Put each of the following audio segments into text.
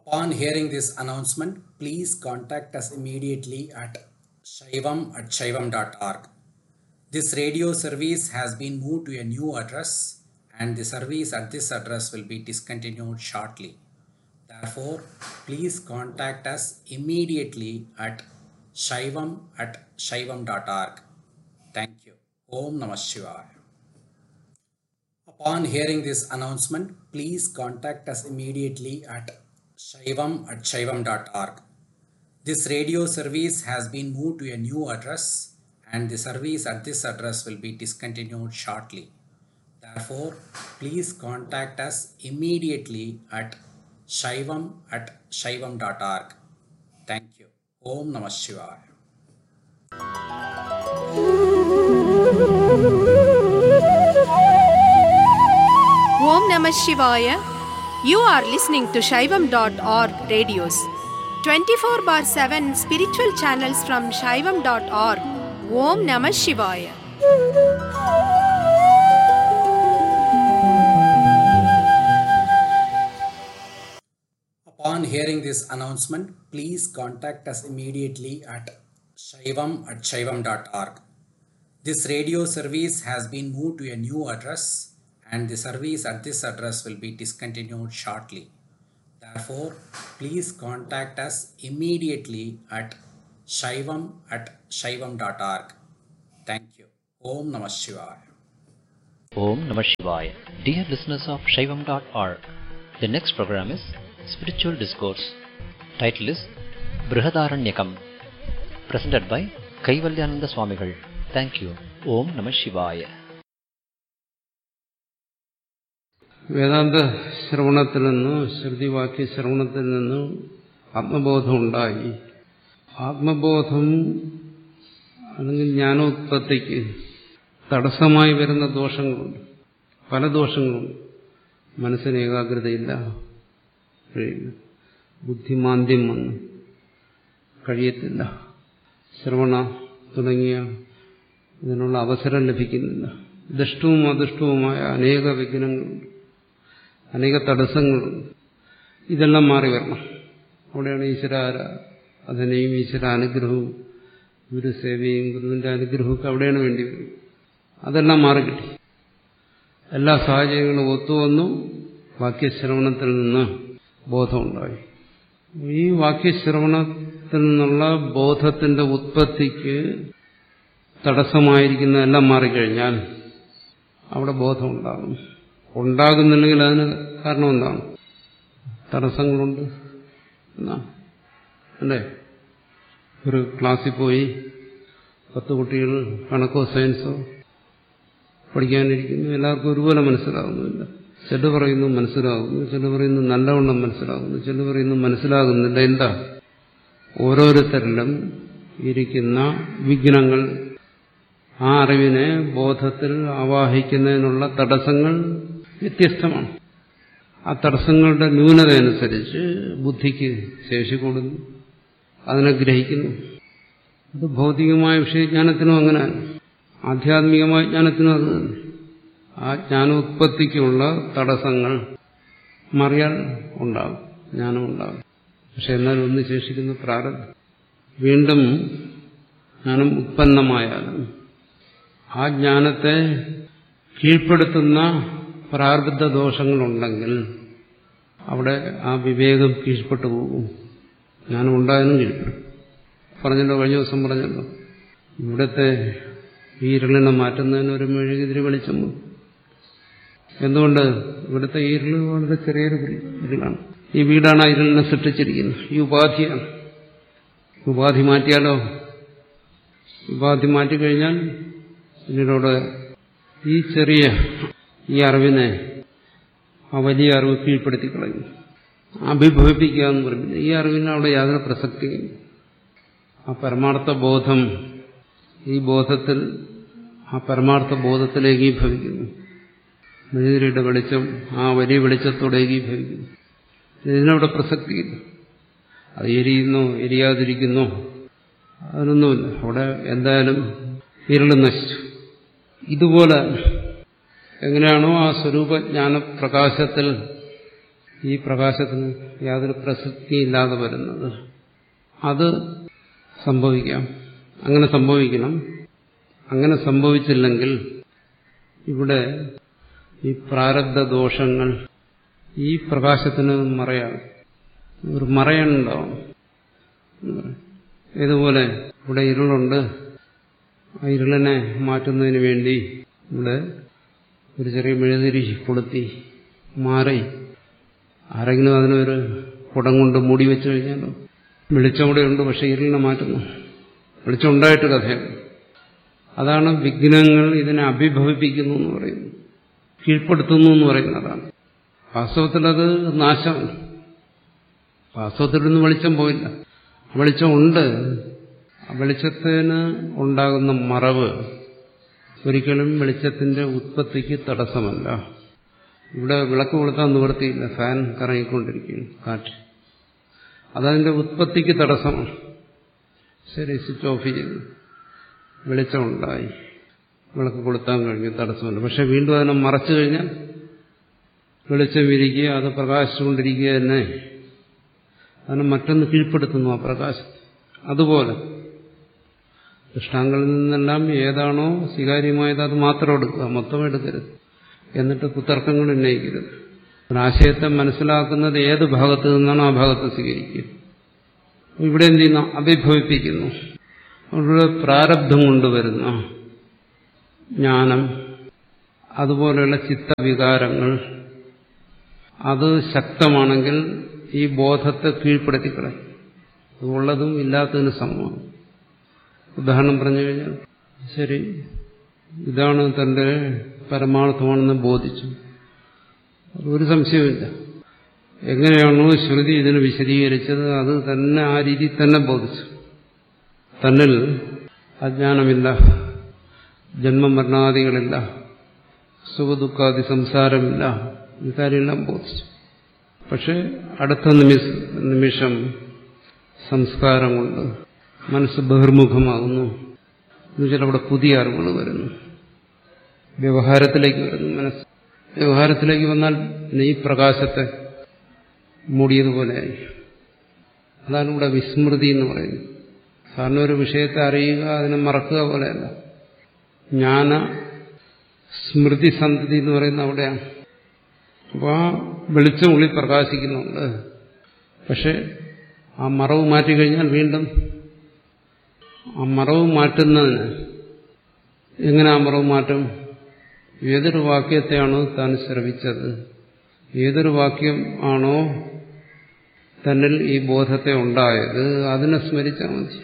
Upon hearing this announcement, please contact us immediately at shaivam at shaivam.org. This radio service has been moved to a new address and the service at this address will be discontinued shortly. Therefore, please contact us immediately at shaivam at shaivam.org. Thank you. Om Namah Shivaya. Upon hearing this announcement, please contact us immediately at shaivam at shaivam.org. This radio service has been moved to a new address and the service at this address will be discontinued shortly. Therefore, please contact us immediately at shaivam at shaivam.org. Thank you. Om Namah Shivaya. Om Namah Shivaya. You are listening to Shaivam.org radios. 24 bar 7 spiritual channels from Shaivam.org. Om Namah Shivaya. Upon hearing this announcement, please contact us immediately at shaivam at shaivam.org. This radio service has been moved to a new address and the service at this address will be discontinued shortly. Therefore, please contact us immediately at shaivam at shaivam.org. Thank you. Om Namah Shivaya. Om Namah Shivaya. Dear listeners of Shaivam.org, the next program is Spiritual Discourse. Title is Brihadaranyakam. Presented by Kaivalyananda Swamigal. Thank you. Om Namah Shivaya. വേദാന്ത ശ്രവണത്തിൽ നിന്ന് ശ്രുതിവാക്യ ശ്രവണത്തിൽ നിന്ന് ആത്മബോധം ഉണ്ടായി ആത്മബോധം അല്ലെങ്കിൽ ജ്ഞാനോത്പത്തിക്ക് തടസ്സമായി വരുന്ന ദോഷങ്ങളുണ്ട് പല ദോഷങ്ങളുണ്ട് മനസ്സിന് ഏകാഗ്രതയില്ല ബുദ്ധിമാന്ദ്യം വന്ന് കഴിയത്തില്ല ശ്രവണ തുടങ്ങിയ ഇതിനുള്ള അവസരം ലഭിക്കുന്നില്ല ദുഷ്ടവും അദുഷ്ടവുമായ അനേക വിഘ്നങ്ങളുണ്ട് അനേക തടസ്സങ്ങളുണ്ട് ഇതെല്ലാം മാറി വരണം അവിടെയാണ് ഈശ്വരാര അതിനെയും ഈശ്വര അനുഗ്രഹവും ഗുരുസേവയും ഗുരുവിന്റെ അനുഗ്രഹമൊക്കെ അവിടെയാണ് വേണ്ടി വരും അതെല്ലാം മാറിക്കിട്ടി എല്ലാ സാഹചര്യങ്ങളും ഒത്തുവന്നു വാക്യശ്രവണത്തിൽ നിന്ന് ബോധമുണ്ടായി ഈ വാക്യശ്രവണത്തിൽ നിന്നുള്ള ബോധത്തിന്റെ ഉത്പത്തിക്ക് തടസ്സമായിരിക്കുന്ന എല്ലാം മാറിക്കഴിഞ്ഞാൽ അവിടെ ബോധം ഉണ്ടാകും ഉണ്ടാകുന്നില്ലെങ്കിൽ അതിന് കാരണം എന്താണ് തടസ്സങ്ങളുണ്ട് എന്നാ അല്ലേ ഒരു ക്ലാസ്സിൽ പോയി പത്ത് കുട്ടികൾ കണക്കോ സയൻസോ പഠിക്കാനിരിക്കുന്നു എല്ലാവർക്കും ഒരുപോലെ മനസ്സിലാകുന്നില്ല ചില പറയുന്നു മനസ്സിലാകുന്നു ചില പറയുന്നു നല്ലവണ്ണം മനസ്സിലാകുന്നു ചില പറയുന്നു മനസ്സിലാകുന്നില്ല എന്താ ഓരോരുത്തരിലും ഇരിക്കുന്ന വിഘ്നങ്ങൾ ആ അറിവിനെ ബോധത്തിൽ ആവാഹിക്കുന്നതിനുള്ള തടസ്സങ്ങൾ വ്യത്യസ്തമാണ് ആ തടസ്സങ്ങളുടെ ന്യൂനത അനുസരിച്ച് ബുദ്ധിക്ക് ശേഷി കൊടുക്കുന്നു അതിനെ ഗ്രഹിക്കുന്നു അത് ഭൗതികമായ വിഷയജ്ഞാനത്തിനും അങ്ങനെ ആധ്യാത്മികമായ ജ്ഞാനത്തിനും അത് തന്നെ ആ ജ്ഞാനോത്പത്തിക്കുള്ള തടസ്സങ്ങൾ മറിയാൽ ഉണ്ടാകും ജ്ഞാനം ഉണ്ടാകും പക്ഷെ എന്നാൽ ഒന്ന് ശേഷിക്കുന്ന പ്രാരബ്ധം വീണ്ടും ജ്ഞാനം ഉത്പന്നമായാലും ആ ജ്ഞാനത്തെ കീഴ്പ്പെടുത്തുന്ന പ്രാരബ്ധ ദോഷങ്ങളുണ്ടെങ്കിൽ അവിടെ ആ വിവേകം കീഴ്പ്പെട്ടു പോകും ജ്ഞാനം ഉണ്ടായാലും കീഴ്പ്പെടും പറഞ്ഞല്ലോ കഴിഞ്ഞ ദിവസം പറഞ്ഞല്ലോ ഇവിടുത്തെ ഈ ഇരുളിനെ മാറ്റുന്നതിന് ഒരു മെഴുകുതിരി വെളിച്ചം വന്നു. എന്തുകൊണ്ട് ഇവിടുത്തെ ഈ ഇരുള് വളരെ ചെറിയൊരു ഇരുളാണ് ഈ വീടാണ് ആ ഇരുളിനെ സൃഷ്ടിച്ചിരിക്കുന്നത് ഈ ഉപാധിയാണ് ഉപാധി മാറ്റിയാലോ ഉപാധി മാറ്റിക്കഴിഞ്ഞാൽ ഇതിനോട് ഈ ചെറിയ ഈ അറിവിനെ ആ വലിയ അറിവ് കീഴ്പ്പെടുത്തി കളയും അഭിഭവിപ്പിക്കുക എന്ന് പറയുന്നത് ഈ അറിവിന് അവിടെ യാതൊരു പ്രസക്തിയും ആ പരമാർത്ഥ ബോധം ഈ ബോധത്തിൽ ആ പരമാർത്ഥ ബോധത്തിൽ ഏകീഭവിക്കുന്നു മെഴുതിരിയുടെ വെളിച്ചം ആ വലിയ വെളിച്ചത്തോടെ ഏകീഭവിക്കുന്നു ഇതിനവിടെ പ്രസക്തിയില്ല അത് എരിയുന്നോ എരിയാതിരിക്കുന്നോ അതിനൊന്നുമില്ല അവിടെ എന്തായാലും ഇരുള് നശിച്ചു ഇതുപോലെ എങ്ങനെയാണോ ആ സ്വരൂപജ്ഞാന പ്രകാശത്തിൽ ഈ പ്രകാശത്തിന് യാതൊരു പ്രസക്തിയില്ലാതെ വരുന്നത് അത് സംഭവിക്കാം അങ്ങനെ സംഭവിക്കണം അങ്ങനെ സംഭവിച്ചില്ലെങ്കിൽ ഇവിടെ ഈ പ്രാരബ്ധ ദോഷങ്ങൾ ഈ പ്രകാശത്തിന് മറയാണ് ഒരു മറയുണ്ടാവും ഇതുപോലെ ഇവിടെ ഇരുളുണ്ട് ആ ഇരുളിനെ മാറ്റുന്നതിന് വേണ്ടി ഇവിടെ ഒരു ചെറിയ മെഴുതിരി കൊളുത്തി മാറി ആരെങ്കിലും അതിനൊരു കുടം കൊണ്ട് മൂടി വെച്ചു കഴിഞ്ഞാലോ വെളിച്ചം കൂടെ ഉണ്ട് പക്ഷെ ഇരുളിനെ മാറ്റുന്നു വെളിച്ചം ഉണ്ടായിട്ട് കഥയാണ് അതാണ് വിഘ്നങ്ങൾ ഇതിനെ അഭിഭവിപ്പിക്കുന്നു എന്ന് പറയുന്നു കീഴ്പ്പെടുത്തുന്നു എന്ന് പറയുന്നതാണ് വാസ്തവത്തിൽ അത് നാശമാണ് വാസ്തവത്തിലൊന്നും വെളിച്ചം പോയില്ല വെളിച്ചം ഉണ്ട് ആ വെളിച്ചത്തിന് ഉണ്ടാകുന്ന മറവ് ഒരിക്കലും വെളിച്ചത്തിന്റെ ഉത്പത്തിക്ക് തടസ്സമല്ല ഇവിടെ വിളക്ക് കൊളുത്താൻ നിവൃത്തിയില്ല ഫാൻ കറങ്ങിക്കൊണ്ടിരിക്കുകയാണ് കാറ്റ് അതതിന്റെ ഉത്പത്തിക്ക് തടസ്സമാണ് ശരി സ്വിച്ച് ഓഫ് ചെയ്തു വെളിച്ചമുണ്ടായി വിളക്ക് കൊളുത്താൻ കഴിഞ്ഞു തടസ്സമില്ല പക്ഷെ വീണ്ടും അതിനെ മറച്ചു കഴിഞ്ഞാൽ വെളിച്ചം വിരിക്കുക അത് പ്രകാശിച്ചുകൊണ്ടിരിക്കുക തന്നെ അതിനെ മറ്റൊന്ന് കീഴ്പ്പെടുത്തുന്നു ആ പ്രകാശം അതുപോലെ ദൃഷ്ടാങ്ങളിൽ നിന്നെല്ലാം ഏതാണോ സ്വീകാര്യമായത് അത് മാത്രം എടുക്കുക മൊത്തം എടുക്കരുത് എന്നിട്ട് കുത്തർക്കങ്ങൾ ഉന്നയിക്കരുത് ഒരാശയത്തെ മനസ്സിലാക്കുന്നത് ഏത് ഭാഗത്ത് നിന്നാണോ ആ ഭാഗത്ത് സ്വീകരിക്കുക ഇവിടെ എന്ത് ചെയ്യുന്നു അഭിഭവിപ്പിക്കുന്നു അവരുടെ പ്രാരബ്ധം കൊണ്ടുവരുന്ന ജ്ഞാനം അതുപോലെയുള്ള ചിത്തവികാരങ്ങൾ അത് ശക്തമാണെങ്കിൽ ഈ ബോധത്തെ കീഴ്പ്പെടുത്തിക്കളയും ഉള്ളതും ഇല്ലാത്തതിന് സമമാണ് ഉദാഹരണം പറഞ്ഞു കഴിഞ്ഞാൽ ശരി ഇതാണ് തന്റെ പരമാർത്ഥമാണെന്ന് ബോധിച്ചു ഒരു സംശയമില്ല എങ്ങനെയാണോ ശ്രുതി ഇതിന് വിശദീകരിച്ചത് അത് തന്നെ ആ രീതിയിൽ തന്നെ ബോധിച്ചു തന്നിൽ അജ്ഞാനമില്ല ജന്മമരണാദികളില്ല സുഖദുഃഖാദി സംസാരമില്ല ഇക്കാര്യമെല്ലാം ബോധിച്ചു പക്ഷെ അടുത്ത നിമിഷ നിമിഷം സംസ്കാരം കൊണ്ട് മനസ്സ് ബഹിർമുഖമാകുന്നു എന്നുവെച്ചാൽ അവിടെ പുതിയ അറിവുകൾ വരുന്നു വ്യവഹാരത്തിലേക്ക് വരുന്നു മനസ്സ് വ്യവഹാരത്തിലേക്ക് വന്നാൽ ഈ പ്രകാശത്തെ മൂടിയതുപോലെയായി അതാണ് ഇവിടെ വിസ്മൃതി എന്ന് പറയുന്നത് സാറിന് ഒരു വിഷയത്തെ അറിയുക അതിനെ മറക്കുക പോലെയല്ല ജ്ഞാന സ്മൃതി സന്തതി എന്ന് പറയുന്നത് അവിടെയാണ് അപ്പോൾ ആ വെളിച്ചം ഉള്ളിൽ പ്രകാശിക്കുന്നുണ്ട് പക്ഷെ ആ മറവ് മാറ്റിക്കഴിഞ്ഞാൽ വീണ്ടും ആ മറവ് മാറ്റുന്നതിന് എങ്ങനെ ആ മറവ് മാറ്റും ഏതൊരു വാക്യത്തെയാണോ താൻ ശ്രവിച്ചത് ഏതൊരു വാക്യം ആണോ തന്നിൽ ഈ ബോധത്തെ ഉണ്ടായത് അതിനെ സ്മരിച്ചാൽ മതി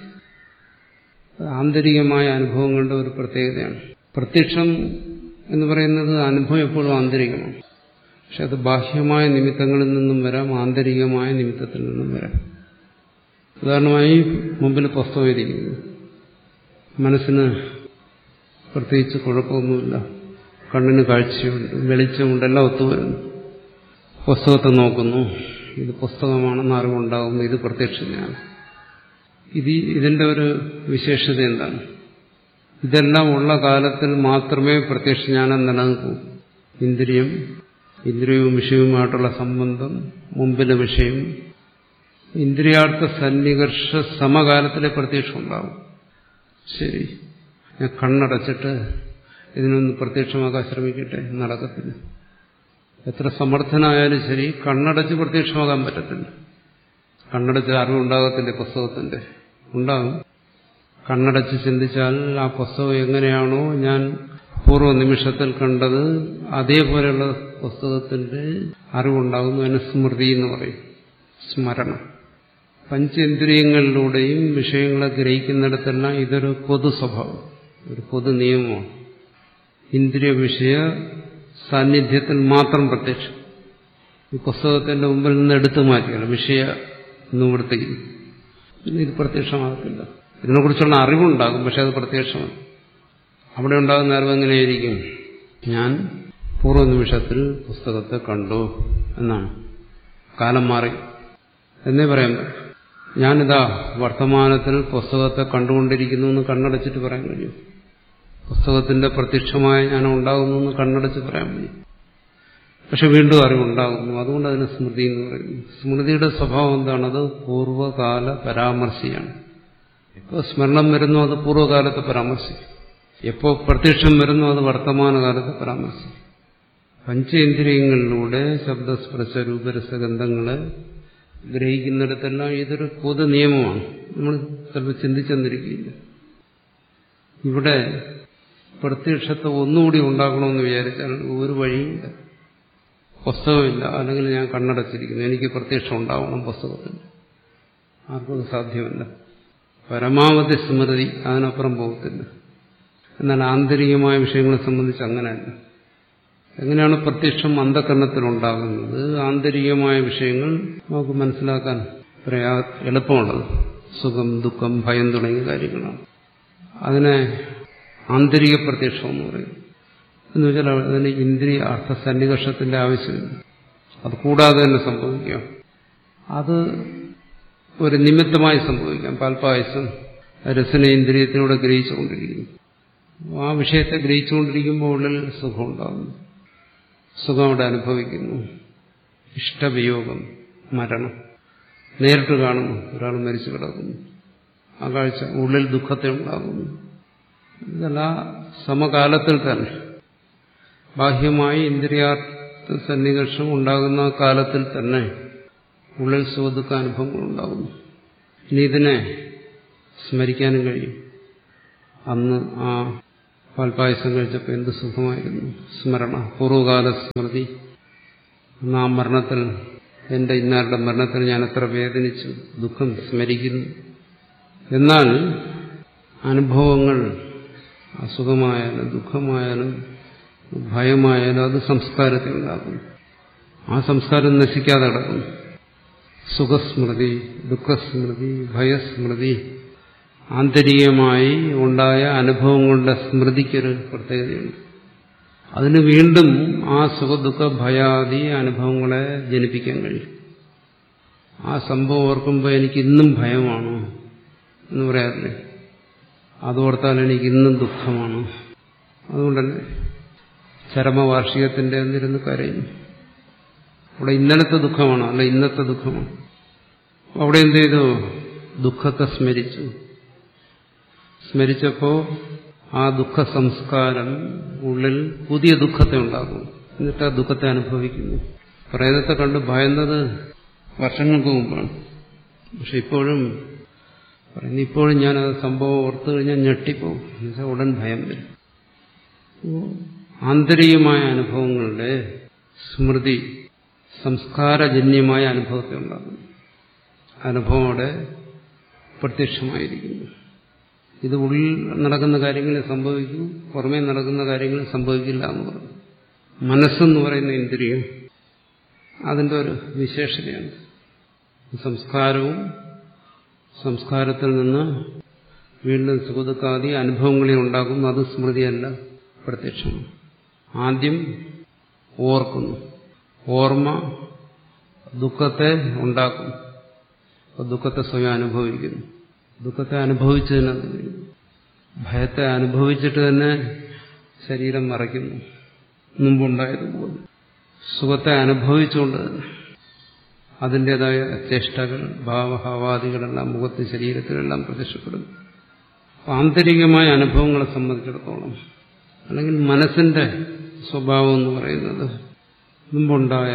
ആന്തരികമായ അനുഭവങ്ങളുടെ ഒരു പ്രത്യേകതയാണ് പ്രത്യക്ഷം എന്ന് പറയുന്നത് അനുഭവം എപ്പോഴും ആന്തരികമാണ് പക്ഷെ അത് ബാഹ്യമായ നിമിത്തങ്ങളിൽ നിന്നും വരാം ആന്തരികമായ നിമിത്തത്തിൽ നിന്നും വരാം ഉദാഹരണമായി മുമ്പിൽ പുസ്തകം ഇരിക്കുന്നു മനസ്സിന് പ്രത്യേകിച്ച് കുഴപ്പമൊന്നുമില്ല കണ്ണിന് കാഴ്ചയുണ്ട് വെളിച്ചമുണ്ട് എല്ലാം ഒത്തുവരുന്നു പുസ്തകത്തെ നോക്കുന്നു ഇത് പുസ്തകമാണെന്ന് അറിവുണ്ടാകുന്നു ഇത് പ്രത്യക്ഷതയാണ് ഇത് ഇതിന്റെ ഒരു വിശേഷത എന്താണ് ഇതെല്ലാം ഉള്ള കാലത്തിൽ മാത്രമേ പ്രത്യക്ഷജ്ഞാനം നിലനിൽക്കൂ ഇന്ദ്രിയം ഇന്ദ്രിയവും വിഷയവുമായിട്ടുള്ള സംബന്ധം മുമ്പിലെ വിഷയം ഇന്ദ്രിയാർത്ഥ സന്നികർഷ സമകാലത്തിലെ പ്രത്യക്ഷം ഉണ്ടാവും ശരി ഞാൻ കണ്ണടച്ചിട്ട് ഇതിനൊന്ന് പ്രത്യക്ഷമാക്കാൻ ശ്രമിക്കട്ടെ നടക്കത്തില്ല എത്ര സമർത്ഥനായാലും ശരി കണ്ണടച്ച് പ്രത്യക്ഷമാകാൻ പറ്റത്തില്ല കണ്ണടച്ച് അറിവുണ്ടാകത്തില്ല പുസ്തകത്തിന്റെ ഉണ്ടാകും കണ്ണടച്ച് ചിന്തിച്ചാൽ ആ പുസ്തകം എങ്ങനെയാണോ ഞാൻ പൂർവ്വ നിമിഷത്തിൽ കണ്ടത് അതേപോലെയുള്ള പുസ്തകത്തിന്റെ അറിവുണ്ടാകുന്നു അതിന് സ്മൃതി എന്ന് പറയും സ്മരണം പഞ്ചേന്ദ്രിയങ്ങളിലൂടെയും വിഷയങ്ങളെ ഗ്രഹിക്കുന്നിടത്തെല്ലാം ഇതൊരു പൊതു സ്വഭാവം ഒരു പൊതു നിയമമാണ് ഇന്ദ്രിയ വിഷയ സാന്നിധ്യത്തിൽ മാത്രം പ്രത്യക്ഷം ഈ പുസ്തകത്തിന്റെ മുമ്പിൽ നിന്ന് എടുത്തു മാറ്റിയാണ് വിഷയ നിവൃത്തിക്കും പിന്നെ ഇത് പ്രത്യക്ഷമാകത്തില്ല ഇതിനെക്കുറിച്ചുള്ള അറിവുണ്ടാകും പക്ഷെ അത് പ്രത്യക്ഷമാണ് അവിടെ ഉണ്ടാകുന്ന അറിവ് എങ്ങനെയായിരിക്കും ഞാൻ പൂർവ്വ നിമിഷത്തിൽ പുസ്തകത്തെ കണ്ടു എന്നാണ് കാലം മാറി എന്നേ പറയാൻ പറ്റും ഞാനിതാ വർത്തമാനത്തിൽ പുസ്തകത്തെ കണ്ടുകൊണ്ടിരിക്കുന്നു എന്ന് കണ്ണടച്ചിട്ട് പറയാൻ കഴിയും പുസ്തകത്തിന്റെ പ്രത്യക്ഷമായ ജ്ഞാനം ഉണ്ടാകുന്നു എന്ന് കണ്ണടച്ച് പറയാൻ കഴിയും പക്ഷെ വീണ്ടും അറിവുണ്ടാകുന്നു അതുകൊണ്ട് അതിന് സ്മൃതി എന്ന് പറയുന്നു സ്മൃതിയുടെ സ്വഭാവം എന്താണ് അത് പൂർവ്വകാല പരാമർശിയാണ് എപ്പോൾ സ്മരണം വരുന്നു അത് പൂർവ്വകാലത്തെ പരാമർശിക്കും എപ്പോൾ പ്രത്യക്ഷം വരുന്നു അത് വർത്തമാനകാലത്തെ പരാമർശിക്കും പഞ്ചേന്ദ്രിയങ്ങളിലൂടെ ശബ്ദസ്പർശ രൂപരസഗന്ധങ്ങളെ ഗ്രഹിക്കുന്നിടത്തെല്ലാം ഇതൊരു പൊതു നിയമമാണ് നമ്മൾ ചിലപ്പോൾ ചിന്തിച്ചെന്നിരിക്കില്ല ഇവിടെ പ്രത്യക്ഷത്തെ ഒന്നുകൂടി ഉണ്ടാക്കണമെന്ന് വിചാരിച്ചാൽ ഒരു വഴിയില്ല പുസ്തകമില്ല അല്ലെങ്കിൽ ഞാൻ കണ്ണടച്ചിരിക്കുന്നു എനിക്ക് പ്രത്യക്ഷം ഉണ്ടാവണം പുസ്തകത്തിൽ ആർക്കും അത് സാധ്യമല്ല പരമാവധി സ്മൃതി അതിനപ്പുറം പോകത്തില്ല എന്നാൽ ആന്തരികമായ വിഷയങ്ങളെ സംബന്ധിച്ച് അങ്ങനെയല്ല എങ്ങനെയാണ് പ്രത്യക്ഷം അന്ധകരണത്തിലുണ്ടാകുന്നത് ആന്തരികമായ വിഷയങ്ങൾ നമുക്ക് മനസ്സിലാക്കാൻ പ്രയാ എളുപ്പമുള്ളത് സുഖം ദുഃഖം ഭയം തുടങ്ങിയ കാര്യങ്ങളാണ് അതിനെ ആന്തരിക പ്രത്യക്ഷം എന്ന് പറയും എന്ന് വെച്ചാൽ അതിന് ഇന്ദ്രിയ അർത്ഥ സന്നികർഷത്തിന്റെ ആവശ്യമില്ല അത് കൂടാതെ തന്നെ സംഭവിക്കാം അത് ഒരു നിമിത്തമായി സംഭവിക്കാം പാൽപായസം രസനേന്ദ്രിയത്തിലൂടെ ഗ്രഹിച്ചുകൊണ്ടിരിക്കുന്നു ആ വിഷയത്തെ ഗ്രഹിച്ചുകൊണ്ടിരിക്കുമ്പോൾ ഉള്ളിൽ സുഖം ഉണ്ടാകുന്നു സുഖം അവിടെ അനുഭവിക്കുന്നു ഇഷ്ടവിയോഗം മരണം നേരിട്ട് കാണുന്നു ഒരാൾ മരിച്ചു കിടക്കുന്നു ആ കാഴ്ച ഉള്ളിൽ ദുഃഖത്തെ ഉണ്ടാകുന്നു ഇതെല്ലാം സമകാലത്തിൽ തന്നെ ബാഹ്യമായി ഇന്ദ്രിയാർത്ഥ സന്നികർഷം ഉണ്ടാകുന്ന കാലത്തിൽ തന്നെ ഉള്ളിൽ സുഖദുഃഖ അനുഭവങ്ങൾ ഉണ്ടാകുന്നു ഇനി ഇതിനെ സ്മരിക്കാനും കഴിയും അന്ന് ആ പാൽപ്പായസം കഴിച്ചപ്പോൾ എന്ത് സുഖമായിരുന്നു സ്മരണ പൂർവ്വകാല സ്മൃതി അന്ന് ആ മരണത്തിൽ എന്റെ ഇന്നാരുടെ മരണത്തിൽ ഞാൻ എത്ര വേദനിച്ചു ദുഃഖം സ്മരിക്കുന്നു എന്നാൽ അനുഭവങ്ങൾ അസുഖമായാലും ദുഃഖമായാലും ഭയമായാലും അത് സംസ്കാരത്തിൽ ഉണ്ടാകുന്നു ആ സംസ്കാരം നശിക്കാതെ കിടക്കുന്നു സുഖസ്മൃതി ദുഃഖസ്മൃതി ഭയസ്മൃതി ആന്തരികമായി ഉണ്ടായ അനുഭവങ്ങളുടെ സ്മൃതിക്കൊരു പ്രത്യേകതയുണ്ട് അതിന് വീണ്ടും ആ സുഖദുഃഖ ഭയാദി അനുഭവങ്ങളെ ജനിപ്പിക്കാൻ കഴിയും ആ സംഭവം ഓർക്കുമ്പോൾ എനിക്ക് ഇന്നും ഭയമാണ് എന്ന് പറയാറില്ലേ അതോർത്താൽ എനിക്ക് ഇന്നും ദുഃഖമാണ് അതുകൊണ്ടല്ലേ ചരമവാർഷികത്തിന്റെ എന്നിരുന്ന് കരയുന്നു അവിടെ ഇന്നലത്തെ ദുഃഖമാണ് അല്ല ഇന്നത്തെ ദുഃഖമാണ് അവിടെ എന്ത് ചെയ്തു ദുഃഖത്തെ സ്മരിച്ചു സ്മരിച്ചപ്പോ ആ ദുഃഖ സംസ്കാരം ഉള്ളിൽ പുതിയ ദുഃഖത്തെ ഉണ്ടാകും എന്നിട്ട് ആ ദുഃഖത്തെ അനുഭവിക്കുന്നു പ്രേതത്തെ കണ്ട് ഭയന്നത് വർഷങ്ങൾക്ക് മുമ്പാണ് പക്ഷെ ഇപ്പോഴും പറയുന്നു ഇപ്പോഴും ഞാനത് സംഭവം ഓർത്തു കഴിഞ്ഞാൽ ഞെട്ടിപ്പോവും എന്നുവെച്ചാൽ ഉടൻ ഭയം വരും ആന്തരികമായ അനുഭവങ്ങളുടെ സ്മൃതി സംസ്കാരജന്യമായ അനുഭവത്തെ ഉണ്ടാകുന്നു അനുഭവം അവിടെ പ്രത്യക്ഷമായിരിക്കുന്നു ഇത് ഉള്ളിൽ നടക്കുന്ന കാര്യങ്ങളിൽ സംഭവിക്കും പുറമേ നടക്കുന്ന കാര്യങ്ങളിൽ സംഭവിക്കില്ല എന്ന് പറഞ്ഞു മനസ്സെന്ന് പറയുന്ന ഇന്ദ്രിയം അതിൻ്റെ ഒരു വിശേഷതയാണ് സംസ്കാരവും സംസ്കാരത്തിൽ നിന്ന് വീണ്ടും സുഖദുഃഖാദി അനുഭവങ്ങളെ ഉണ്ടാക്കുന്നു അത് സ്മൃതിയല്ല പ്രത്യക്ഷമാണ് ആദ്യം ഓർക്കുന്നു ഓർമ്മ ദുഃഖത്തെ ഉണ്ടാക്കുന്നു അപ്പോൾ ദുഃഖത്തെ സ്വയം അനുഭവിക്കുന്നു ദുഃഖത്തെ അനുഭവിച്ചതിന് ഭയത്തെ അനുഭവിച്ചിട്ട് തന്നെ ശരീരം മറയ്ക്കുന്നു മുമ്പുണ്ടായതുപോലെ സുഖത്തെ അനുഭവിച്ചുകൊണ്ട് തന്നെ അതിൻ്റെതായ ചേഷ്ടകൾ ഭാവഭാവാദികളെല്ലാം മുഖത്ത് ശരീരത്തിലെല്ലാം പ്രത്യക്ഷപ്പെടുന്നു ആന്തരികമായ അനുഭവങ്ങളെ സംബന്ധിച്ചിടത്തോളം അല്ലെങ്കിൽ മനസ്സിന്റെ സ്വഭാവം എന്ന് പറയുന്നത് മുമ്പുണ്ടായ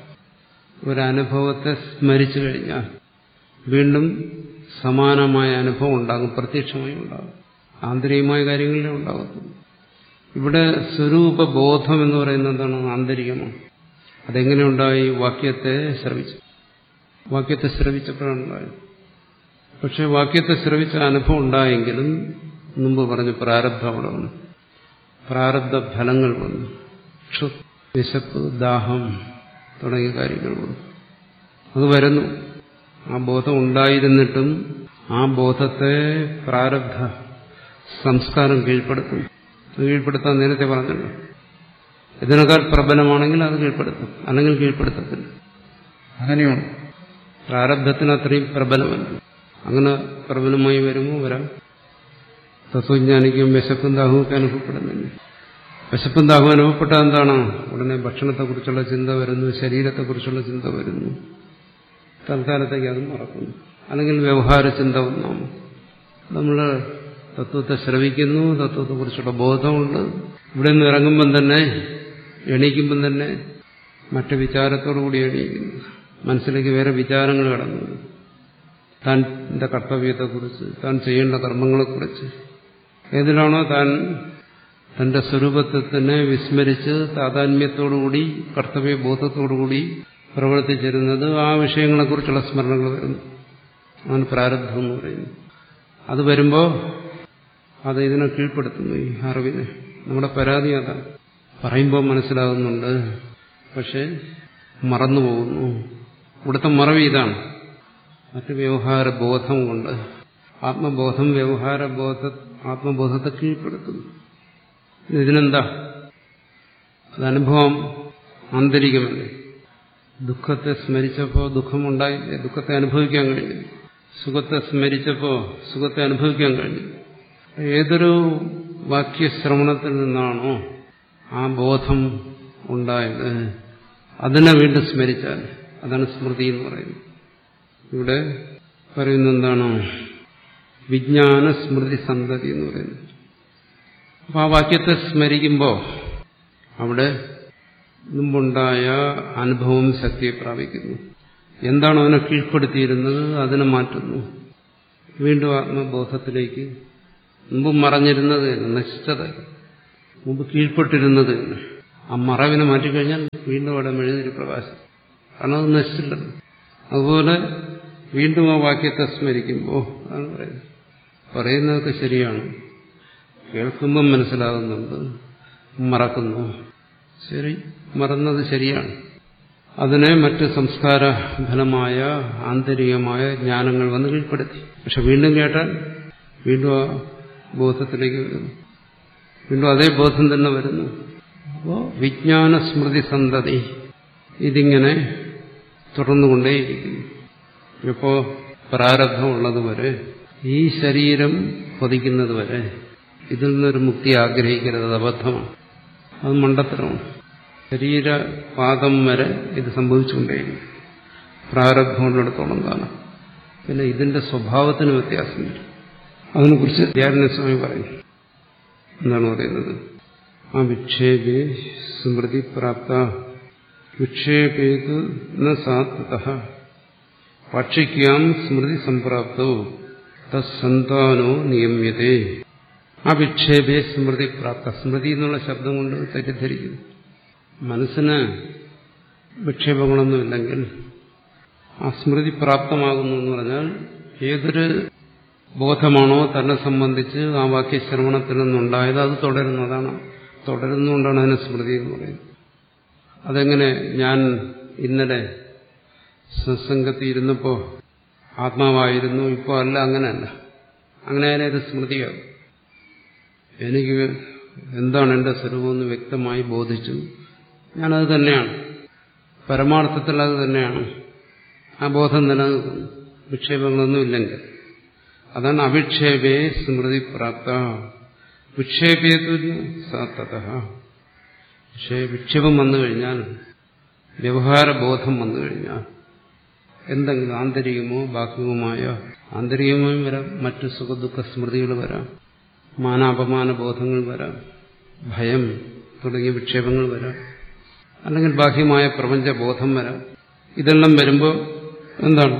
ഒരനുഭവത്തെ സ്മരിച്ചു കഴിഞ്ഞാൽ വീണ്ടും സമാനമായ അനുഭവം ഉണ്ടാകും പ്രത്യക്ഷമായി ഉണ്ടാകും ആന്തരികമായ കാര്യങ്ങളിലേ ഉണ്ടാകത്തുള്ളൂ ഇവിടെ സ്വരൂപബോധം എന്ന് പറയുന്നത് എന്താണ് ആന്തരികമാണ് അതെങ്ങനെ ഉണ്ടായി വാക്യത്തെ ശ്രവിച്ചു വാക്യത്തെ ശ്രവിച്ചപ്പോഴാണ് ഉണ്ടായത് പക്ഷെ വാക്യത്തെ ശ്രവിച്ച അനുഭവം ഉണ്ടായെങ്കിലും മുമ്പ് പറഞ്ഞു പ്രാരബ്ധം അവിടെ വന്നു പ്രാരബ്ധ ഫലങ്ങൾ വന്നു ക്ഷു വിശപ്പ് ദാഹം തുടങ്ങിയ കാര്യങ്ങൾ വന്നു അത് വരുന്നു ആ ബോധം ഉണ്ടായിരുന്നിട്ടും ആ ബോധത്തെ പ്രാരബ്ധ സംസ്കാരം കീഴ്പ്പെടുത്തും കീഴ്പ്പെടുത്താൻ നേരത്തെ പറഞ്ഞല്ലോ ഇതിനേക്കാൾ പ്രബലമാണെങ്കിൽ അത് കീഴ്പ്പെടുത്തും അല്ലെങ്കിൽ കീഴ്പ്പെടുത്തത്തില്ല അങ്ങനെയാണ് പ്രാരബ്ധത്തിന് അത്രയും പ്രബലമല്ല അങ്ങനെ പ്രബലമായി വരുമ്പോൾ വരാം തത്വജ്ഞാനിക്കും വിശപ്പും ദാഹവും ഒക്കെ അനുഭവപ്പെടുന്നില്ല വിശപ്പും ദാഹവും അനുഭവപ്പെട്ട എന്താണ് ഉടനെ ഭക്ഷണത്തെക്കുറിച്ചുള്ള ചിന്ത വരുന്നു ശരീരത്തെക്കുറിച്ചുള്ള ചിന്ത വരുന്നു തൽക്കാലത്തേക്ക് അത് മറക്കുന്നു അല്ലെങ്കിൽ വ്യവഹാര ചിന്ത ഒന്നാണ് നമ്മൾ തത്വത്തെ ശ്രവിക്കുന്നു തത്വത്തെക്കുറിച്ചുള്ള ബോധമുണ്ട് ഇവിടെ നിന്ന് ഇറങ്ങുമ്പം തന്നെ എണീക്കുമ്പം തന്നെ മറ്റു വിചാരത്തോടു കൂടി എണീക്കുന്നു മനസ്സിലേക്ക് വേറെ വിചാരങ്ങൾ കടന്നു താൻ്റെ കർത്തവ്യത്തെക്കുറിച്ച് താൻ ചെയ്യേണ്ട കർമ്മങ്ങളെക്കുറിച്ച് ഏതിലാണോ താൻ തന്റെ സ്വരൂപത്തെ തന്നെ വിസ്മരിച്ച് താതാത്മ്യത്തോടുകൂടി കർത്തവ്യബോധത്തോടുകൂടി പ്രവർത്തിച്ചിരുന്നത് ആ വിഷയങ്ങളെക്കുറിച്ചുള്ള സ്മരണകൾ വരുന്നു അതാണ് പ്രാരബ്ധം എന്ന് പറയുന്നത് അത് വരുമ്പോൾ അത് ഇതിനെ കീഴ്പ്പെടുത്തുന്നു ഈ അറിവിനെ നമ്മുടെ പരാതി അതാണ് പറയുമ്പോൾ മനസ്സിലാകുന്നുണ്ട് പക്ഷെ മറന്നുപോകുന്നു ഇവിടുത്തെ മറവി ഇതാണ് മറ്റ് വ്യവഹാര ബോധം കൊണ്ട് ആത്മബോധം വ്യവഹാര ബോധ ആത്മബോധത്തെ കീഴ്പ്പെടുത്തുന്നു ഇതിനെന്താ അത് അനുഭവം ആന്തരികമല്ലേ ദുഃഖത്തെ സ്മരിച്ചപ്പോൾ ദുഃഖമുണ്ടായില്ലേ ദുഃഖത്തെ അനുഭവിക്കാൻ കഴിഞ്ഞു സുഖത്തെ സ്മരിച്ചപ്പോൾ സുഖത്തെ അനുഭവിക്കാൻ കഴിഞ്ഞു ഏതൊരു വാക്യശ്രവണത്തിൽ നിന്നാണോ ആ ബോധം ഉണ്ടായത് അതിനെ വീണ്ടും സ്മരിച്ചാൽ അതാണ് സ്മൃതി എന്ന് പറയുന്നത് ഇവിടെ പറയുന്ന എന്താണ് വിജ്ഞാന സ്മൃതി സന്തതി എന്ന് പറയുന്നത് അപ്പോൾ ആ വാക്യത്തെ സ്മരിക്കുമ്പോൾ അവിടെ മുമ്പുണ്ടായ അനുഭവം ശക്തിയെ പ്രാപിക്കുന്നു എന്താണോ അതിനെ കീഴ്പ്പെടുത്തിയിരുന്നത് അതിനെ മാറ്റുന്നു വീണ്ടും ആത്മബോധത്തിലേക്ക് മുമ്പ് മറഞ്ഞിരുന്നത് നശിച്ചത് മുമ്പ് കീഴ്പ്പെട്ടിരുന്നത് ആ മറവിനെ മാറ്റിക്കഴിഞ്ഞാൽ വീണ്ടും അവിടെ മെഴുതിരി പ്രകാശം കാരണം അത് നശിച്ചില്ലല്ലോ അതുപോലെ വീണ്ടും ആ വാക്യത്തെ സ്മരിക്കുമ്പോൾ അതാണ് പറയുന്നത് പറയുന്നതൊക്കെ ശരിയാണ് കേൾക്കുമ്പം മനസ്സിലാകുന്നുണ്ട് മറക്കുന്നു ശരി മറന്നത് ശരിയാണ് അതിനെ മറ്റ് സംസ്കാര ഫലമായ ആന്തരികമായ ജ്ഞാനങ്ങൾ വന്ന് കീഴ്പ്പെടുത്തി പക്ഷെ വീണ്ടും കേട്ടാൽ വീണ്ടും ആ ബോധത്തിലേക്ക് വരുന്നു വീണ്ടും അതേ ബോധം തന്നെ വരുന്നു അപ്പോൾ വിജ്ഞാന സ്മൃതി സന്തതി ഇതിങ്ങനെ തുടർന്നുകൊണ്ടേയിരിക്കുന്നു ഇപ്പോൾ പ്രാരബ്ധമുള്ളതുവരെ ഈ ശരീരം പൊതിക്കുന്നത് വരെ ഇതിൽ നിന്നൊരു മുക്തി ആഗ്രഹിക്കരുത് അത് അബദ്ധമാണ് അത് മണ്ടത്തരമാണ് ശരീരപാദം വരെ ഇത് സംഭവിച്ചുകൊണ്ടേയിരിക്കും പ്രാരബ്ധമുള്ളിടത്തോളം കാലം പിന്നെ ഇതിന്റെ സ്വഭാവത്തിന് വ്യത്യാസമുണ്ട് അതിനെക്കുറിച്ച് ധ്യാനസ്വാമി പറയും എന്താണ് പറയുന്നത് ആ വിക്ഷേപേ സ്മൃതി പ്രാപ്ത വിക്ഷേപേത് സാത്വത പക്ഷിക്കാം സ്മൃതി സംപ്രാപ്തോ തസ്സന്താനോ നിയമ്യതേ ആ വിക്ഷേപേ സ്മൃതി പ്രാപ്ത സ്മൃതി എന്നുള്ള ശബ്ദം കൊണ്ട് തെറ്റിദ്ധരിക്കുന്നു മനസ്സിന് വിക്ഷേപങ്ങളൊന്നുമില്ലെങ്കിൽ ആ സ്മൃതി പ്രാപ്തമാകുന്നു എന്ന് പറഞ്ഞാൽ ഏതൊരു ബോധമാണോ തന്നെ സംബന്ധിച്ച് ആ വാക്യശ്രവണത്തിൽ നിന്നുണ്ടായത് അത് തുടരുന്നതാണ് തുടരുന്നുകൊണ്ടാണ് അതിനെ സ്മൃതി എന്ന് പറയുന്നത് അതെങ്ങനെ ഞാൻ ഇന്നലെ സത്സംഗത്തിൽ ഇരുന്നപ്പോൾ ആത്മാവായിരുന്നു ഇപ്പോൾ അല്ല അങ്ങനെയല്ല അങ്ങനെ അത് സ്മൃതിയാകും എനിക്ക് എന്താണ് എൻ്റെ സ്വരൂപമെന്ന് വ്യക്തമായി ബോധിച്ചു ഞാനത് തന്നെയാണ് പരമാർത്ഥത്തിൽ അത് തന്നെയാണ് ആ ബോധം നിലനിൽക്കുന്നു വിക്ഷേപങ്ങളൊന്നുമില്ലെങ്കിൽ അതാണ് അവിക്ഷേപേ സ്മൃതി പ്രാപ്ത വിക്ഷേപേതു സാത്തത പക്ഷേ വിക്ഷേപം വന്നു കഴിഞ്ഞാൽ വ്യവഹാരബോധം വന്നു കഴിഞ്ഞാൽ എന്തെങ്കിലും ആന്തരികമോ ബാഹ്യവുമായ ആന്തരികമായും വരാം മറ്റു സുഖദുഃഖ സ്മൃതികൾ വരാം മാനാപമാന ബോധങ്ങൾ വരാം ഭയം തുടങ്ങിയ വിക്ഷേപങ്ങൾ വരാം അല്ലെങ്കിൽ ബാഹ്യമായ പ്രപഞ്ചബോധം വരാം ഇതെല്ലാം വരുമ്പോൾ എന്താണ്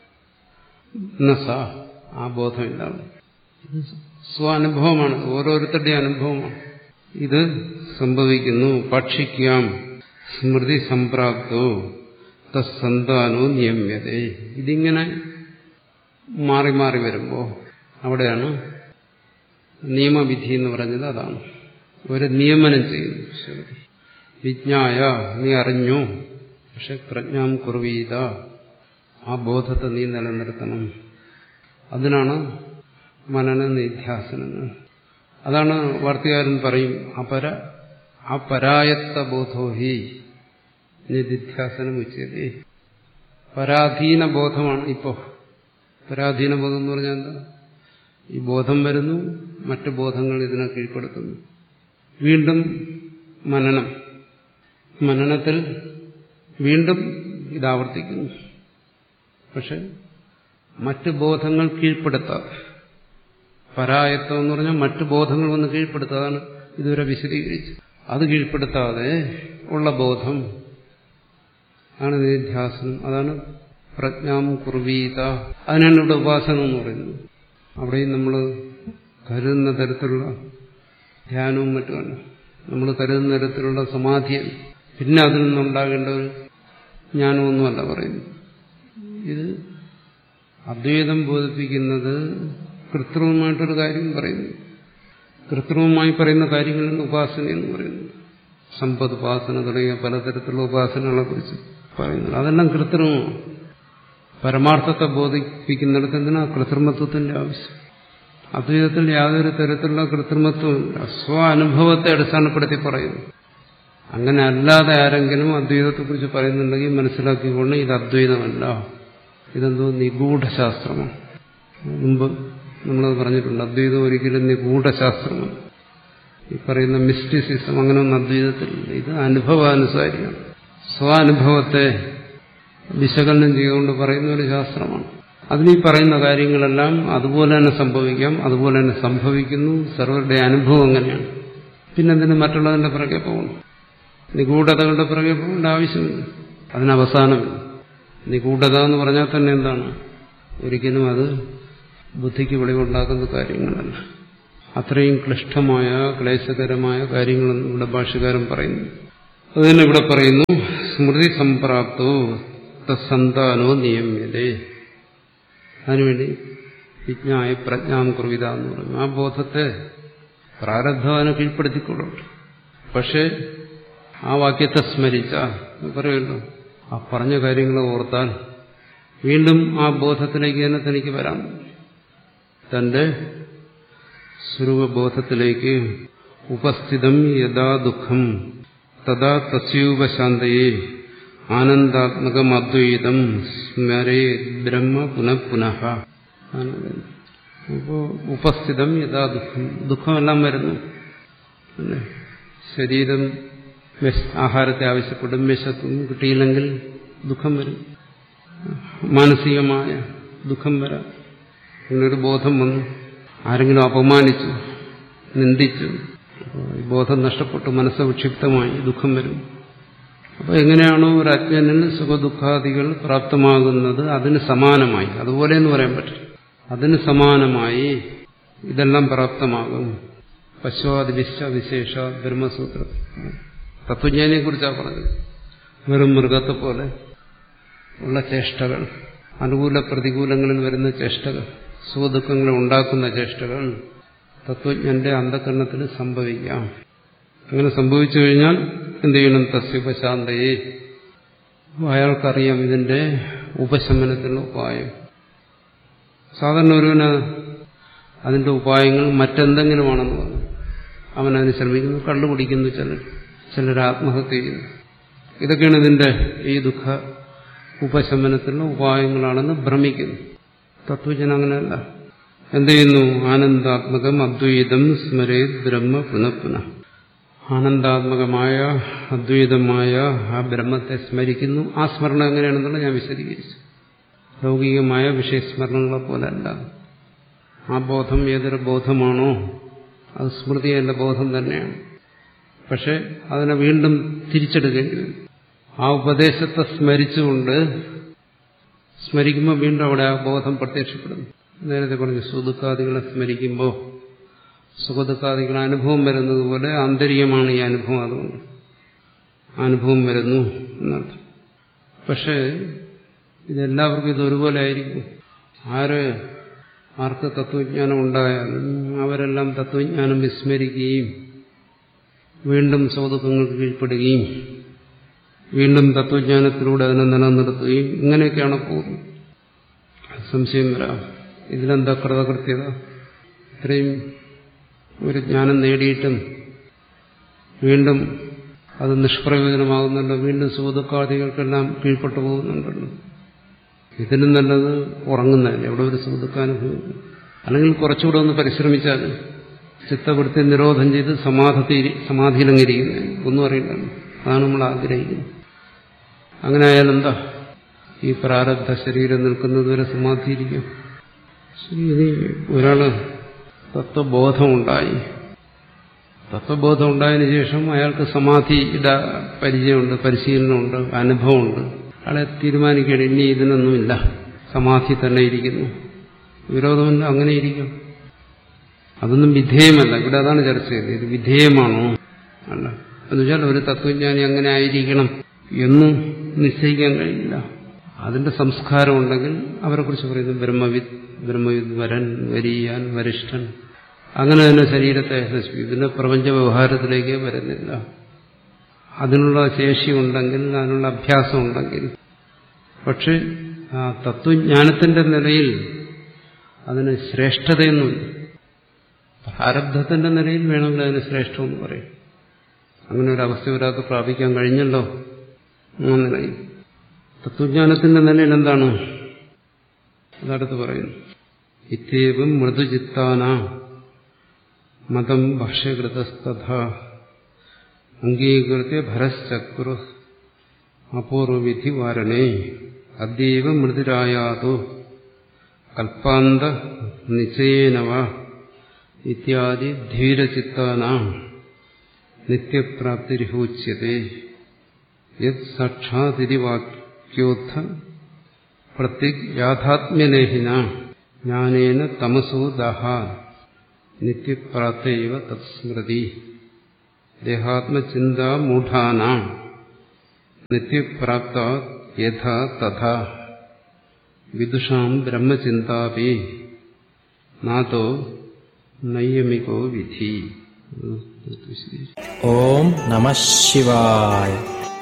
നസ ആ ബോധമില്ലാതെ ഇത് സ്വാനുഭവമാണ് ഓരോരുത്തരുടെ അനുഭവമാണ് ഇത് സംഭവിക്കുന്നു പക്ഷിക്കാം സ്മൃതി സംപ്രാപ്തോ തസ്സന്താനോ നിയമ്യതേ ഇതിങ്ങനെ മാറി മാറി വരുമ്പോൾ അവിടെയാണ് നിയമവിധി എന്ന് പറഞ്ഞത് അതാണ് ഒരു നിയമനം ചെയ്യുന്നു ശ്രുതി വിജ്ഞായ നീ അറിഞ്ഞു പക്ഷെ പ്രജ്ഞാം കുർവീത ആ ബോധത്തെ നീ നിലനിർത്തണം അതിനാണ് മനന നിധ്യാസനങ്ങൾ അതാണ് വാർത്തകാരൻ പറയും അപര അപരായത്ത ബോധോഹി നിധ്യാസനം ഉച്ചതി പരാധീന ബോധമാണ് ഇപ്പോ പരാധീന ബോധം എന്ന് പറഞ്ഞാൽ എന്താ ഈ ബോധം വരുന്നു മറ്റു ബോധങ്ങൾ ഇതിനെ കീഴ്പ്പെടുത്തുന്നു വീണ്ടും മനനം മനനത്തിൽ വീണ്ടും ഇതാവർത്തിക്കുന്നു പക്ഷെ മറ്റ് ബോധങ്ങൾ കീഴ്പ്പെടുത്താതെ പരായത്വം എന്ന് പറഞ്ഞാൽ മറ്റ് ബോധങ്ങൾ വന്ന് കീഴ്പ്പെടുത്താതാണ് ഇതുവരെ വിശദീകരിച്ചത് അത് കീഴ്പ്പെടുത്താതെ ഉള്ള ബോധം ആണ് നിധ്യാസനം അതാണ് പ്രജ്ഞാം കുർവീത അതിനാണ് ഇവിടെ ഉപാസന എന്ന് പറയുന്നത് അവിടെയും നമ്മൾ കരുതുന്ന തരത്തിലുള്ള ധ്യാനവും മറ്റുമല്ല നമ്മൾ കരുതുന്ന തരത്തിലുള്ള സമാധിയാണ് പിന്നെ അതിൽ നിന്നുണ്ടാകേണ്ട ഒരു ജ്ഞാനമൊന്നുമല്ല പറയുന്നത് ഇത് അദ്വൈതം ബോധിപ്പിക്കുന്നത് കൃത്രിമമായിട്ടൊരു കാര്യം പറയുന്നു കൃത്രിമമായി പറയുന്ന കാര്യങ്ങളാണ് ഉപാസന എന്ന് പറയുന്നത് സമ്പദ് ഉപാസന തുടങ്ങിയ പലതരത്തിലുള്ള ഉപാസനകളെ കുറിച്ച് പറയുന്നത് അതെല്ലാം കൃത്രിമമാണ് പരമാർത്ഥത്തെ ബോധിപ്പിക്കുന്നിടത്ത് എന്തിനാ കൃത്രിമത്വത്തിന്റെ ആവശ്യം അദ്വൈതത്തിൽ യാതൊരു തരത്തിലുള്ള കൃത്രിമത്വമില്ല സ്വ അനുഭവത്തെ അടിസ്ഥാനപ്പെടുത്തി പറയുന്നു അങ്ങനെ അല്ലാതെ ആരെങ്കിലും അദ്വൈതത്തെക്കുറിച്ച് പറയുന്നുണ്ടെങ്കിൽ മനസ്സിലാക്കിക്കൊണ്ട് ഇത് അദ്വൈതമല്ല ഇതെന്തോ നിഗൂഢശാസ്ത്രമാണ് മുമ്പ് നമ്മളത് പറഞ്ഞിട്ടുണ്ട് അദ്വൈതം ഒരിക്കലും നിഗൂഢശാസ്ത്രമാണ് ഈ പറയുന്ന മിസ്റ്റിസിസം അങ്ങനെയൊന്നും അദ്വൈതത്തിലില്ല ഇത് അനുഭവാനുസാരിയാണ് സ്വാനുഭവത്തെ വിശകലനം ചെയ്തുകൊണ്ട് പറയുന്ന ഒരു ശാസ്ത്രമാണ് അതിൽ ഈ പറയുന്ന കാര്യങ്ങളെല്ലാം അതുപോലെ തന്നെ സംഭവിക്കാം അതുപോലെ തന്നെ സംഭവിക്കുന്നു സർവരുടെ അനുഭവം അങ്ങനെയാണ് പിന്നെന്തിന് മറ്റുള്ളതിന്റെ പിറകെ പോകണം നിഗൂഢതകളുടെ പിറകെ പോകേണ്ട ആവശ്യമില്ല അതിനവസാനമില്ല നിഗൂഢത എന്ന് പറഞ്ഞാൽ തന്നെ എന്താണ് ഒരിക്കലും അത് ബുദ്ധിക്ക് വെളിവുണ്ടാക്കുന്ന കാര്യങ്ങളല്ല അത്രയും ക്ലിഷ്ടമായ ക്ലേശകരമായ കാര്യങ്ങളെന്ന് ഇവിടെ ഭാഷകാരൻ പറയുന്നു അതുതന്നെ ഇവിടെ പറയുന്നു സ്മൃതി സംപ്രാപ്തോ തസന്താനോ നിയമ്യതേ അതിനുവേണ്ടി വിജ്ഞായ പ്രജ്ഞാം കുർവിത എന്ന് പറഞ്ഞു ആ ബോധത്തെ പ്രാരബ്ധവാനെ കീഴ്പ്പെടുത്തിക്കൊള്ളട്ടെ പക്ഷേ ആ വാക്യത്തെ സ്മരിച്ച പറയുമല്ലോ ആ പറഞ്ഞ കാര്യങ്ങൾ ഓർത്താൽ വീണ്ടും ആ ബോധത്തിലേക്ക് തന്നെ തനിക്ക് വരാം തന്റെ സ്വരൂപബോധത്തിലേക്ക് ഉപസ്ഥിതം യഥാ ദുഃഖം തഥാ തസ്യൂപശാന്തയെ ആനന്ദാത്മകം അദ്വൈതം സ്മരേ ബ്രഹ്മ പുനഃ പുനഃ അപ്പോ ഉപസ്ഥിതം യഥാ ദുഃഖം ദുഃഖമെല്ലാം വരുന്നു അല്ലേ ശരീരം ആഹാരത്തെ ആവശ്യപ്പെടും വിശക്കും കിട്ടിയില്ലെങ്കിൽ ദുഃഖം വരും മാനസികമായ ദുഃഖം വരാം ഇങ്ങനൊരു ബോധം വന്നു ആരെങ്കിലും അപമാനിച്ചു നിന്ദിച്ചു ബോധം നഷ്ടപ്പെട്ടു മനസ്സ് വിക്ഷിപ്തമായി ദുഃഖം വരും അപ്പോൾ എങ്ങനെയാണോ ഒരു അജ്ഞനിൽ സുഖദുഃഖാദികൾ പ്രാപ്തമാകുന്നത് അതിന് സമാനമായി അതുപോലെ എന്ന് പറയാൻ പറ്റും അതിന് സമാനമായി ഇതെല്ലാം പ്രാപ്തമാകും പശ്വാദി വിശ്വവിശേഷ ബ്രഹ്മസൂത്ര തത്വജ്ഞാനിയെ കുറിച്ചാണ് പറഞ്ഞത് വെറും മൃഗത്തെ പോലെ ഉള്ള ചേഷ്ടകൾ അനുകൂല പ്രതികൂലങ്ങളിൽ വരുന്ന ചേഷ്ടകൾ സുഖദുഃഖങ്ങളെ ഉണ്ടാക്കുന്ന ചേഷ്ടകൾ തത്വജ്ഞന്റെ അന്ധകരണത്തിന് സംഭവിക്കാം അങ്ങനെ സംഭവിച്ചു കഴിഞ്ഞാൽ എന്ത് ചെയ്യണം തസ്യുപശാന്തയെ അയാൾക്കറിയാം ഇതിന്റെ ഉപശമനത്തിനുള്ള ഉപായം സാധാരണ ഒരുവന് അതിന്റെ ഉപായങ്ങൾ മറ്റെന്തെങ്കിലുമാണെന്ന് പറഞ്ഞു അവൻ അതിന് ശ്രമിക്കുന്നു കള്ളുപിടിക്കുന്നു ചിലർ ചിലർ ആത്മഹത്യ ചെയ്യുന്നു ഇതൊക്കെയാണ് ഇതിന്റെ ഈ ദുഃഖ ഉപശമനത്തിനുള്ള ഉപായങ്ങളാണെന്ന് ഭ്രമിക്കുന്നു തത്വജന അങ്ങനെയല്ല എന്ത് ചെയ്യുന്നു ആനന്ദാത്മകം അദ്വൈതം സ്മരേ ബ്രഹ്മ പുനഃപുനഃ ആനന്ദാത്മകമായ അദ്വൈതമായ ആ ബ്രഹ്മത്തെ സ്മരിക്കുന്നു ആ സ്മരണം എങ്ങനെയാണെന്നുള്ള ഞാൻ വിശദീകരിച്ചു ലൗകികമായ വിഷയസ്മരണങ്ങളെ പോലല്ല ആ ബോധം ഏതൊരു ബോധമാണോ അത് സ്മൃതിയല്ല ബോധം തന്നെയാണ് പക്ഷെ അതിനെ വീണ്ടും തിരിച്ചെടുക്കേണ്ടി വരും ആ ഉപദേശത്തെ സ്മരിച്ചുകൊണ്ട് സ്മരിക്കുമ്പോൾ വീണ്ടും അവിടെ ആ ബോധം പ്രത്യക്ഷപ്പെടുന്നു നേരത്തെ പറഞ്ഞു സുദുഃഖാദികളെ സ്മരിക്കുമ്പോൾ സുഖദുഃഖാദികൾ അനുഭവം വരുന്നത് പോലെ ആന്തരികമാണ് ഈ അനുഭവം അതുകൊണ്ട് അനുഭവം വരുന്നു എന്നർത്ഥം പക്ഷേ ഇതെല്ലാവർക്കും ഇത് ഒരുപോലെ ആയിരിക്കും ആര് ആർക്ക് തത്വജ്ഞാനം ഉണ്ടായാലും അവരെല്ലാം തത്വജ്ഞാനം വിസ്മരിക്കുകയും വീണ്ടും സൗദുഃഖങ്ങൾക്ക് കീഴ്പ്പെടുകയും വീണ്ടും തത്വജ്ഞാനത്തിലൂടെ അതിനെ നിലനിർത്തുകയും ഇങ്ങനെയൊക്കെയാണ് പോകുന്നത് സംശയം വരാം ഇതിലെന്താ കൃതകൃത്യത ഇത്രയും ഒരു ജ്ഞാനം നേടിയിട്ടും വീണ്ടും അത് നിഷ്പ്രയോജനമാകുന്നുണ്ടോ വീണ്ടും സുഖദുഃഖാദികൾക്കെല്ലാം കീഴ്പ്പെട്ടു പോകുന്നുണ്ടല്ലോ ഇതിനും നല്ലത് ഉറങ്ങുന്നതല്ലേ എവിടെ ഒരു സുഖദുഃഖാനുഭവം അല്ലെങ്കിൽ കുറച്ചുകൂടെ ഒന്ന് പരിശ്രമിച്ചാൽ ചിത്തവൃത്തി നിരോധം ചെയ്ത് സമാധി സമാധിയിലങ്ങിരിക്കുന്നത് ഒന്നും അറിയില്ല അതാണ് നമ്മൾ ആഗ്രഹിക്കുന്നത് അങ്ങനെ ആയാൽ എന്താ ഈ പ്രാരബ്ധ ശരീരം നിൽക്കുന്നതുവരെ സമാധിയിരിക്കും ശരി ഇനി ഒരാള് തത്വബോധമുണ്ടായി തത്വബോധം ഉണ്ടായതിനു ശേഷം അയാൾക്ക് സമാധിയുടെ പരിചയമുണ്ട് പരിശീലനമുണ്ട് അനുഭവമുണ്ട് അയാളെ തീരുമാനിക്കുകയാണ് ഇനി ഇതിനൊന്നുമില്ല സമാധി തന്നെ ഇരിക്കുന്നു വിരോധമില്ല അങ്ങനെ ഇരിക്കും അതൊന്നും വിധേയമല്ല ഇവിടെ അതാണ് ചർച്ച ചെയ്യുന്നത് ഇത് വിധേയമാണോ അല്ല എന്നുവെച്ചാൽ ഒരു തത്വജ്ഞാനി അങ്ങനെ ആയിരിക്കണം എന്നും നിശ്ചയിക്കാൻ കഴിയില്ല അതിന്റെ സംസ്കാരം ഉണ്ടെങ്കിൽ അവരെ കുറിച്ച് പറയുന്നു ബ്രഹ്മവിദ് ബ്രഹ്മവിദ് വരൻ വരിയാൻ വരിഷ്ഠൻ അങ്ങനെ തന്നെ ശരീരത്തെ യശസ്വി ഇതിന്റെ പ്രപഞ്ച വ്യവഹാരത്തിലേക്ക് വരുന്നില്ല അതിനുള്ള ശേഷി ഉണ്ടെങ്കിൽ അതിനുള്ള അഭ്യാസം ഉണ്ടെങ്കിൽ പക്ഷെ ആ തത്വജ്ഞാനത്തിന്റെ നിലയിൽ അതിന് ശ്രേഷ്ഠതയൊന്നുമില്ല പ്രാരബ്ധത്തിന്റെ നിലയിൽ വേണമെങ്കിൽ അതിന് ശ്രേഷ്ഠമെന്ന് പറയും അങ്ങനെ ഒരു അവസ്ഥ ഒരാൾക്ക് പ്രാപിക്കാൻ കഴിഞ്ഞല്ലോ ആ നിലയിൽ തത്വജ്ഞാനത്തിന്റെ നിലയിൽ എന്താണ് അതടുത്ത് പറയുന്നു ഇത്യേവം മൃദുചിത്താന മതം ഭാഷ്യകൃതസ്തഥ അംഗീകൃത്യ ഭരശ്ചക്രു അപൂർവവിധി വാരണേ അദ്യവ മൃദുരായാതോ കൽപ്പാന്ത നിശ്ചയേനവ ഇത്യാദി ധീരചിത്താന നിത്യപ്രാപ്തിരിഹോച്യത്തെ യത് സാക്ഷാതിരിവാക്യോത്ഥ പ്രത്യക് യാഥാത്മ്യലേഹിന ജ്ഞാനേന തമസോ ദഹ നിത്യപ്രാപ്തൈവ തത്സ്മൃതി ദേഹാത്മചിന്താമൂഢാന നിത്യപ്രാപ്ത യഥാ തഥാ വിദുഷാം ബ്രഹ്മചിന്താപി നാതോ നൈയമികോ വിധി Om Namah Shivaya.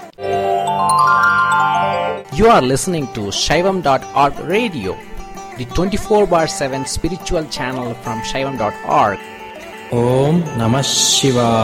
You are listening to Shaivam.org radio, the 24 bar 7 spiritual channel from Shaivam.org. Om Namah Shivaya.